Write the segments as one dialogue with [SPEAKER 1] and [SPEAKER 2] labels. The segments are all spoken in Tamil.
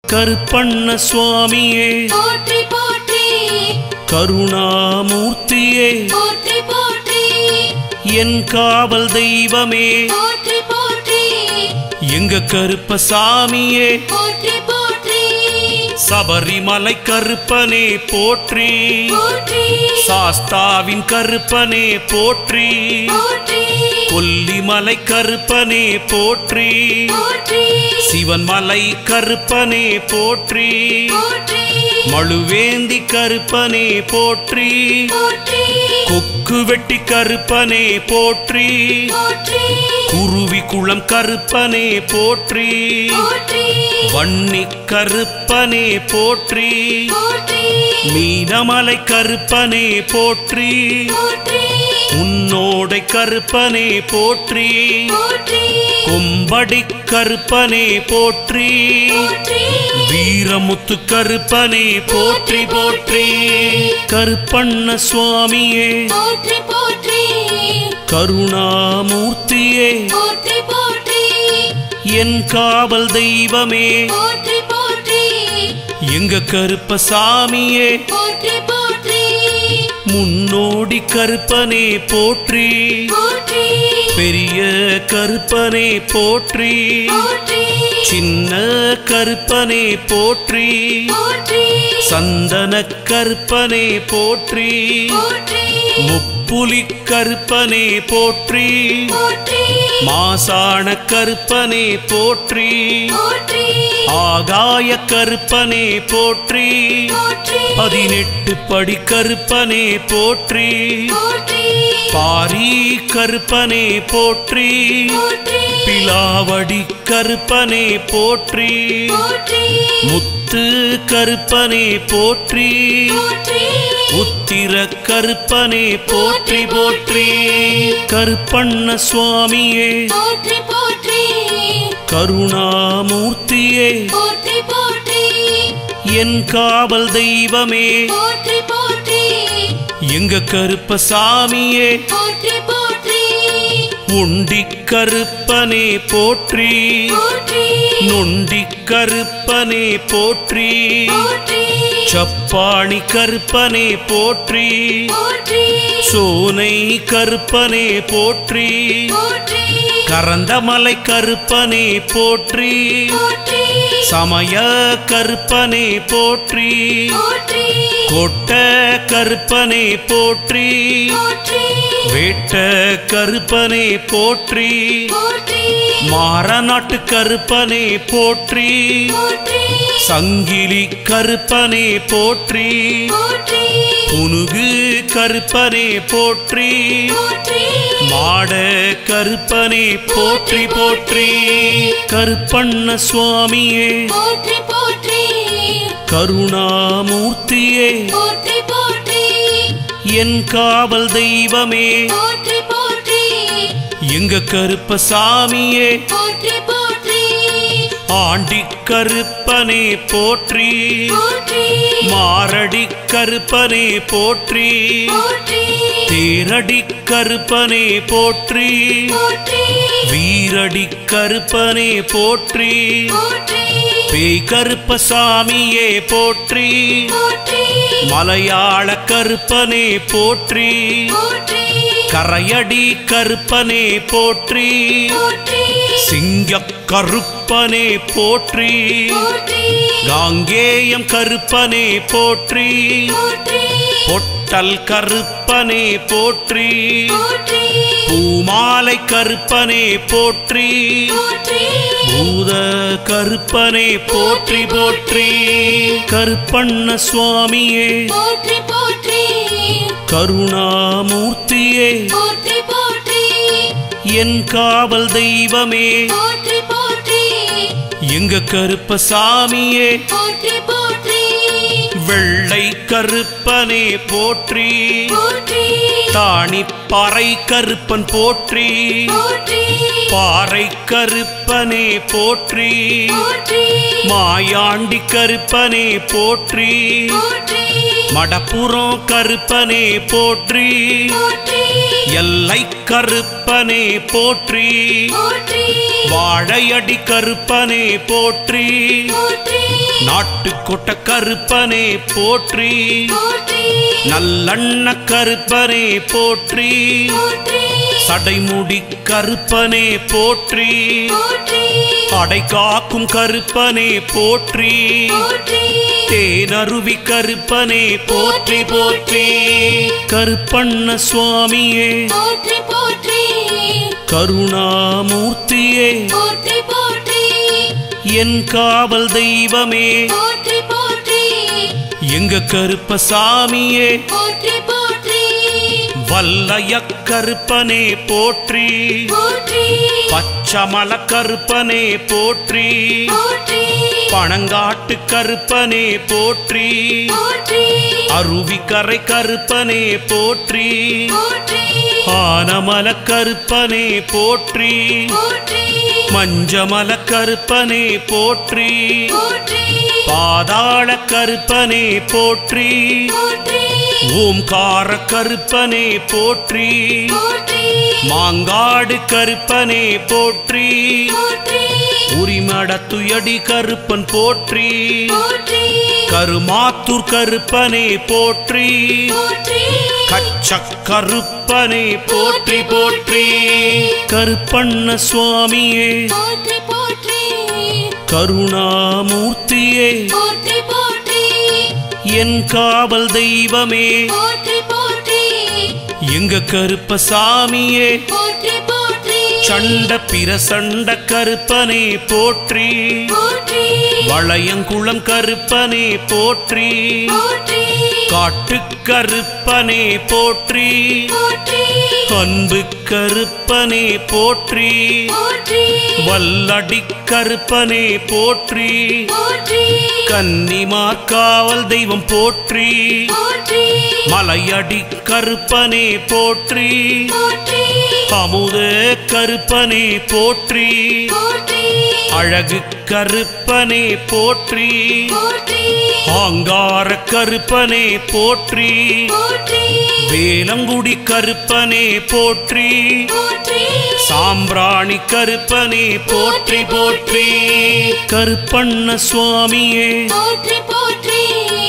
[SPEAKER 1] கருப்பண்ண சுவாமியே
[SPEAKER 2] போற்றி போற்றி
[SPEAKER 1] கருணாமூர்த்தியே
[SPEAKER 2] போற்றி போற்றி
[SPEAKER 1] என் காவல் தெய்வமே
[SPEAKER 2] போற்றி போற்றி
[SPEAKER 1] எங்க கருப்பசாமியே
[SPEAKER 2] போற்றி போற்றி
[SPEAKER 1] சபரிமலை கருப்பனே போற்றி
[SPEAKER 2] போற்றி
[SPEAKER 1] சாஸ்தாவின் கருப்பனே போற்றி
[SPEAKER 2] போற்றி
[SPEAKER 1] கொல்லிமலை கருப்பனே போற்றி
[SPEAKER 2] போற்றி
[SPEAKER 1] சிவன் மலை கருப்பனே போற்றி
[SPEAKER 2] போற்றி
[SPEAKER 1] மழுவேந்தி கருப்பனே போற்றி
[SPEAKER 2] போற்றி
[SPEAKER 1] கொக்கு வெட்டி கருப்பனே போற்றி
[SPEAKER 2] போற்றி
[SPEAKER 1] குருவி குளம் கருப்பனே போற்றி
[SPEAKER 2] போற்றி
[SPEAKER 1] வன்னி கருப்பனே போற்றி
[SPEAKER 2] போற்றி
[SPEAKER 1] மீனமலை கருப்பனே போற்றி
[SPEAKER 2] போற்றி
[SPEAKER 1] உன்னோடை கருப்பனே போற்றி
[SPEAKER 2] போற்றி
[SPEAKER 1] கொம்படி கருப்பனே போற்றி
[SPEAKER 2] போற்றி
[SPEAKER 1] வீரமுத்து கருப்பனே போற்றி போற்றி கருப்பண்ண சுவாமியே
[SPEAKER 2] போற்றி போற்றி
[SPEAKER 1] கருணாமூர்த்தியே
[SPEAKER 2] போற்றி போற்றி
[SPEAKER 1] என் காவல் தெய்வமே
[SPEAKER 2] போற்றி போற்றி
[SPEAKER 1] எங்க கருப்பசாமியே
[SPEAKER 2] போற்றி போற்றி
[SPEAKER 1] முன்னோடி கருப்பனே போற்றி
[SPEAKER 2] போற்றி
[SPEAKER 1] பெரிய கருப்பனே போற்றி
[SPEAKER 2] போற்றி
[SPEAKER 1] சின்ன கருப்பனே போற்றி
[SPEAKER 2] போற்றி
[SPEAKER 1] சந்தன கருப்பனே போற்றி
[SPEAKER 2] போற்றி
[SPEAKER 1] முப்புலி கருப்பனே போற்றி
[SPEAKER 2] போற்றி
[SPEAKER 1] மாசாண கருப்பனே போற்றி
[SPEAKER 2] போற்றி
[SPEAKER 1] ஆகாய கருப்பனே போற்றி
[SPEAKER 2] போற்றி
[SPEAKER 1] பதினெட்டு படி கருப்பனே போற்றி
[SPEAKER 2] போற்றி
[SPEAKER 1] பாரி கருப்பனே போற்றி
[SPEAKER 2] போற்றி
[SPEAKER 1] பிலாவடி கருப்பனே போற்றி
[SPEAKER 2] போற்றி
[SPEAKER 1] முத்து கருப்பனே போற்றி
[SPEAKER 2] போற்றி
[SPEAKER 1] உத்திர கருப்பனே போற்றி போற்றி கருப்பண்ண சுவாமியே
[SPEAKER 2] போற்றி போற்றி
[SPEAKER 1] கருணாமூர்த்தியே
[SPEAKER 2] போற்றி போற்றி
[SPEAKER 1] என் காவல் தெய்வமே
[SPEAKER 2] போற்றி போற்றி
[SPEAKER 1] எங்க கருப்பசாமியே
[SPEAKER 2] போற்றி போற்றி
[SPEAKER 1] உண்டி கருப்பனே போற்றி
[SPEAKER 2] போற்றி
[SPEAKER 1] நொண்டி கருப்பனே போற்றி
[SPEAKER 2] போற்றி
[SPEAKER 1] சப்பாணி கருப்பனே போற்றி
[SPEAKER 2] போற்றி
[SPEAKER 1] சோனை கருப்பனே போற்றி
[SPEAKER 2] போற்றி
[SPEAKER 1] கரந்தமலை கருப்பனே போற்றி
[SPEAKER 2] போற்றி
[SPEAKER 1] சமய கருப்பனே போற்றி
[SPEAKER 2] போற்றி
[SPEAKER 1] கொட்ட கருப்பனே போற்றி
[SPEAKER 2] போற்றி
[SPEAKER 1] வேட்ட கருப்பனே போற்றி
[SPEAKER 2] போற்றி
[SPEAKER 1] மாறநாட்டு கருப்பனே போற்றி
[SPEAKER 2] போற்றி
[SPEAKER 1] சங்கிலி கருப்பனே போற்றி
[SPEAKER 2] போற்றி
[SPEAKER 1] புனுகு கருப்பனே போற்றி
[SPEAKER 2] போற்றி
[SPEAKER 1] மாட கருப்பனே போற்றி போற்றி கருப்பண்ண சுவாமியே
[SPEAKER 2] போற்றி போற்றி
[SPEAKER 1] கருணாமூர்த்தியே
[SPEAKER 2] போற்றி போற்றி
[SPEAKER 1] என் காவல் தெய்வமே
[SPEAKER 2] போற்றி போற்றி
[SPEAKER 1] எங்க கருப்பசாமியே
[SPEAKER 2] போற்றி போற்றி
[SPEAKER 1] ஆண்டி கருப்பனே போற்றி
[SPEAKER 2] போற்றி
[SPEAKER 1] மாரடி கருப்பனே போற்றி
[SPEAKER 2] போற்றி
[SPEAKER 1] தேரடி கருப்பனே போற்றி
[SPEAKER 2] போற்றி
[SPEAKER 1] வீரடி கருப்பனே போற்றி
[SPEAKER 2] போற்றி
[SPEAKER 1] பேய் கருப்பசாமியே போற்றி
[SPEAKER 2] போற்றி
[SPEAKER 1] மலையாள கருப்பனே போற்றி
[SPEAKER 2] போற்றி
[SPEAKER 1] கரையடி கருப்பனே போற்றி
[SPEAKER 2] போற்றி
[SPEAKER 1] சிங்க கருப்பனே போற்றி
[SPEAKER 2] போற்றி
[SPEAKER 1] காங்கேயம் கருப்பனே போற்றி
[SPEAKER 2] போற்றி
[SPEAKER 1] பொட்டல் கருப்பனே போற்றி
[SPEAKER 2] போற்றி
[SPEAKER 1] பூமாலை கருப்பனே போற்றி
[SPEAKER 2] போற்றி
[SPEAKER 1] பூத கருப்பனே போற்றி போற்றி கருப்பண்ண சுவாமியே
[SPEAKER 2] போற்றி போற்றி
[SPEAKER 1] கருணாமூர்த்தியே
[SPEAKER 2] போற்றி போற்றி
[SPEAKER 1] என் காவல் தெய்வமே
[SPEAKER 2] போற்றி போற்றி
[SPEAKER 1] எங்க கருப்பசாமியே
[SPEAKER 2] போற்றி போற்றி
[SPEAKER 1] வெள்ளை கருப்பனே போற்றி
[SPEAKER 2] போற்றி
[SPEAKER 1] தாணி பாறை கருப்பன் போற்றி
[SPEAKER 2] போற்றி
[SPEAKER 1] பாறை கருப்பனே போற்றி
[SPEAKER 2] போற்றி
[SPEAKER 1] மாயாண்டி கருப்பனே போற்றி
[SPEAKER 2] போற்றி
[SPEAKER 1] மடப்புறம் கருப்பனே போற்றி
[SPEAKER 2] போற்றி
[SPEAKER 1] எல்லை கருப்பனே போற்றி
[SPEAKER 2] போற்றி
[SPEAKER 1] வாழையடி கருப்பனே போற்றி
[SPEAKER 2] போற்றி
[SPEAKER 1] நாட்டுக்கொட்ட கருப்பனே போற்றி
[SPEAKER 2] போற்றி
[SPEAKER 1] நல்லண்ண கருப்பனே போற்றி
[SPEAKER 2] போற்றி
[SPEAKER 1] சடைமுடி கருப்பனே போற்றி
[SPEAKER 2] போற்றி
[SPEAKER 1] அடை காக்கும் கருப்பனே போற்றி
[SPEAKER 2] போற்றி
[SPEAKER 1] தேனருவி கருப்பனே போற்றி போற்றி கருப்பண்ண சுவாமியே
[SPEAKER 2] போற்றி போற்றி
[SPEAKER 1] கருணாமூர்த்தியே
[SPEAKER 2] போற்றி போற்றி
[SPEAKER 1] என் காவல் தெய்வமே
[SPEAKER 2] போற்றி போற்றி
[SPEAKER 1] எங்க கருப்பசாமியே
[SPEAKER 2] போற்றி போற்றி
[SPEAKER 1] வல்லய கருப்பனே போற்றி
[SPEAKER 2] போற்றி
[SPEAKER 1] பச்சமல கருப்பனே போற்றி
[SPEAKER 2] போற்றி
[SPEAKER 1] பணங்காட்டு கருப்பனே போற்றி
[SPEAKER 2] போற்றி
[SPEAKER 1] அருவிக்கரை கருப்பனே போற்றி
[SPEAKER 2] போற்றி
[SPEAKER 1] ஆனமல கருப்பனே போற்றி
[SPEAKER 2] போற்றி
[SPEAKER 1] மஞ்சமல கருப்பனே போற்றி
[SPEAKER 2] போற்றி
[SPEAKER 1] பாதாள கருப்பனே போற்றி
[SPEAKER 2] போற்றி
[SPEAKER 1] ஓம்கார கருப்பனே போற்றி
[SPEAKER 2] போற்றி
[SPEAKER 1] மாங்காடு கருப்பனே போற்றி
[SPEAKER 2] போற்றி
[SPEAKER 1] உரிமடத்துயடி கருப்பன் போற்றி
[SPEAKER 2] போற்றி
[SPEAKER 1] கருமாத்தூர் கருப்பனே போற்றி
[SPEAKER 2] போற்றி
[SPEAKER 1] கச்ச கருப்பனே போற்றி போற்றி கருப்பண்ண சுவாமியே
[SPEAKER 2] போற்றி போற்றி
[SPEAKER 1] கருணாமூர்த்தியே
[SPEAKER 2] போற்றி போற்றி
[SPEAKER 1] என் காவல் தெய்வமே
[SPEAKER 2] போற்றி போற்றி
[SPEAKER 1] எங்க கருப்பசாமியே
[SPEAKER 2] போற்றி போற்றி
[SPEAKER 1] சண்ட பிரசண்ட கருப்பனே போற்றி
[SPEAKER 2] போற்றி
[SPEAKER 1] வளையங்குளம் கருப்பனே போற்றி
[SPEAKER 2] போற்றி
[SPEAKER 1] காட்டு கருப்பனே போற்றி
[SPEAKER 2] போற்றி
[SPEAKER 1] அன்பு கருப்பனே போற்றி
[SPEAKER 2] போற்றி
[SPEAKER 1] வல்லடி கருப்பனே போற்றி
[SPEAKER 2] போற்றி
[SPEAKER 1] கன்னிமார் காவல் தெய்வம் போற்றி
[SPEAKER 2] போற்றி
[SPEAKER 1] மலையடி கருப்பனே போற்றி
[SPEAKER 2] போற்றி
[SPEAKER 1] அமுத கருப்பனே போற்றி
[SPEAKER 2] போற்றி
[SPEAKER 1] அழகு கருப்பனே போற்றி
[SPEAKER 2] போற்றி
[SPEAKER 1] ஆங்கார கருப்பனே போற்றி
[SPEAKER 2] போற்றி
[SPEAKER 1] வேலங்குடி கருப்பனே போற்றி
[SPEAKER 2] போற்றி
[SPEAKER 1] சாம்பிராணி கருப்பனே போற்றி போற்றி கருப்பண்ண சுவாமியே
[SPEAKER 2] போற்றி போற்றி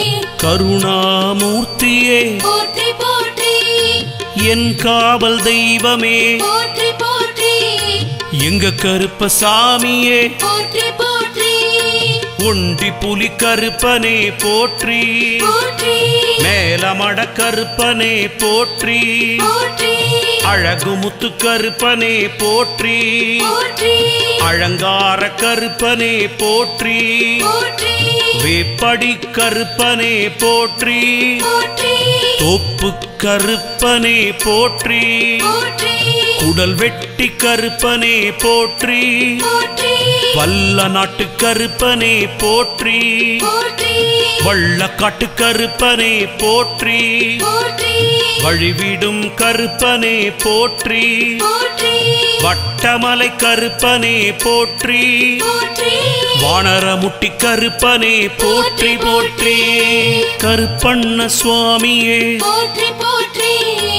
[SPEAKER 1] கருணாமூர்த்தியே
[SPEAKER 2] போற்றி போற்றி
[SPEAKER 1] என் காவல் தெய்வமே
[SPEAKER 2] போற்றி போற்றி
[SPEAKER 1] எங்க கருப்பசாமியே
[SPEAKER 2] போற்றி போற்றி
[SPEAKER 1] ஒண்டி புலி கருப்பனே போற்றி
[SPEAKER 2] போற்றி
[SPEAKER 1] மேலமட கருப்பனே போற்றி
[SPEAKER 2] போற்றி
[SPEAKER 1] அழகு முத்து கருப்பனே போற்றி
[SPEAKER 2] போற்றி
[SPEAKER 1] அழங்கார கருப்பனே போற்றி
[SPEAKER 2] போற்றி
[SPEAKER 1] வேப்படி கருப்பனே போற்றி
[SPEAKER 2] போற்றி
[SPEAKER 1] தோப்பு கருப்பனே போற்றி
[SPEAKER 2] போற்றி
[SPEAKER 1] குடல் வெட்டி கருப்பனே போற்றி
[SPEAKER 2] போற்றி
[SPEAKER 1] வல்ல நாட்டு கருப்பனே போற்றி
[SPEAKER 2] போற்றி
[SPEAKER 1] வள்ளக்காட்டு கருப்பனே போற்றி
[SPEAKER 2] போற்றி
[SPEAKER 1] வழிவிடும் கருப்பனே போற்றி
[SPEAKER 2] போற்றி
[SPEAKER 1] வட்டமலை கருப்பனே போற்றி
[SPEAKER 2] போற்றி
[SPEAKER 1] வானரமுட்டி கருப்பனே போற்றி போற்றி கருப்பண்ண சுவாமியே
[SPEAKER 2] போற்றி போற்றி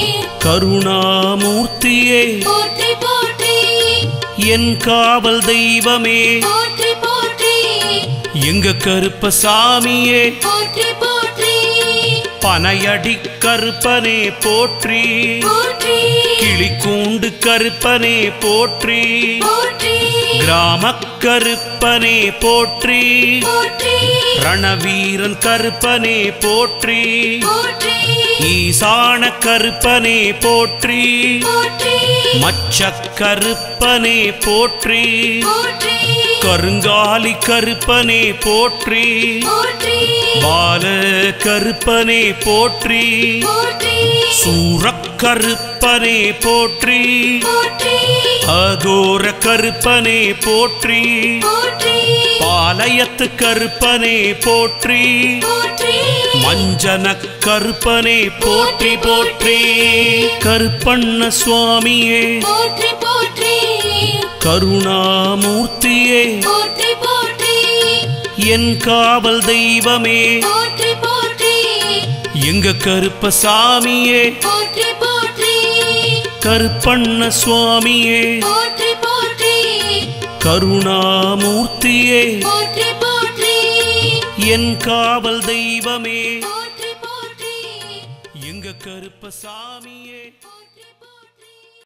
[SPEAKER 1] கருணாமூர்த்தியே
[SPEAKER 2] போற்றி போற்றி
[SPEAKER 1] என் காவல் தெய்வமே
[SPEAKER 2] போற்றி போற்றி
[SPEAKER 1] எங்க கருப்பசாமியே
[SPEAKER 2] போற்றி போற்றி
[SPEAKER 1] பனையடி கருப்பனே போற்றி
[SPEAKER 2] போற்றி
[SPEAKER 1] கிளிக்கூண்டு கருப்பனே போற்றி
[SPEAKER 2] போற்றி
[SPEAKER 1] கிராம கருப்பனே போற்றி
[SPEAKER 2] போற்றி
[SPEAKER 1] ரணவீரன் கருப்பனே போற்றி
[SPEAKER 2] போற்றி
[SPEAKER 1] ஈசான கருப்பனே போற்றி
[SPEAKER 2] போற்றி
[SPEAKER 1] மச்ச கருப்பனே போற்றி
[SPEAKER 2] போற்றி
[SPEAKER 1] கருங்காலி கருப்பனே போற்றி
[SPEAKER 2] போற்றி
[SPEAKER 1] பால கருப்பனே போற்றி
[SPEAKER 2] போற்றி
[SPEAKER 1] சூரக்கருப்பனே போற்றி
[SPEAKER 2] போற்றி
[SPEAKER 1] அகோர கருப்பனே போற்றி
[SPEAKER 2] போற்றி
[SPEAKER 1] பாளையத்து கருப்பனே போற்றி
[SPEAKER 2] போற்றி
[SPEAKER 1] மஞ்சன கருப்பனே போற்றி போற்றி கருப்பண்ண சுவாமியே
[SPEAKER 2] போற்றி போற்றி
[SPEAKER 1] கருணாமூர்த்தியே
[SPEAKER 2] போற்றி போற்றி
[SPEAKER 1] என் காவல் தெய்வமே
[SPEAKER 2] போற்றி போற்றி
[SPEAKER 1] எங்க கருப்பசாமியே
[SPEAKER 2] போற்றி போற்றி
[SPEAKER 1] கருப்பண்ண சுவாமியே
[SPEAKER 2] போற்றி போற்றி
[SPEAKER 1] கருணாமூர்த்தியே
[SPEAKER 2] போற்றி போற்றி
[SPEAKER 1] என் காவல் தெய்வமே
[SPEAKER 2] போற்றி போற்றி
[SPEAKER 1] எங்க கருப்பசாமியே
[SPEAKER 2] போற்றி போற்றி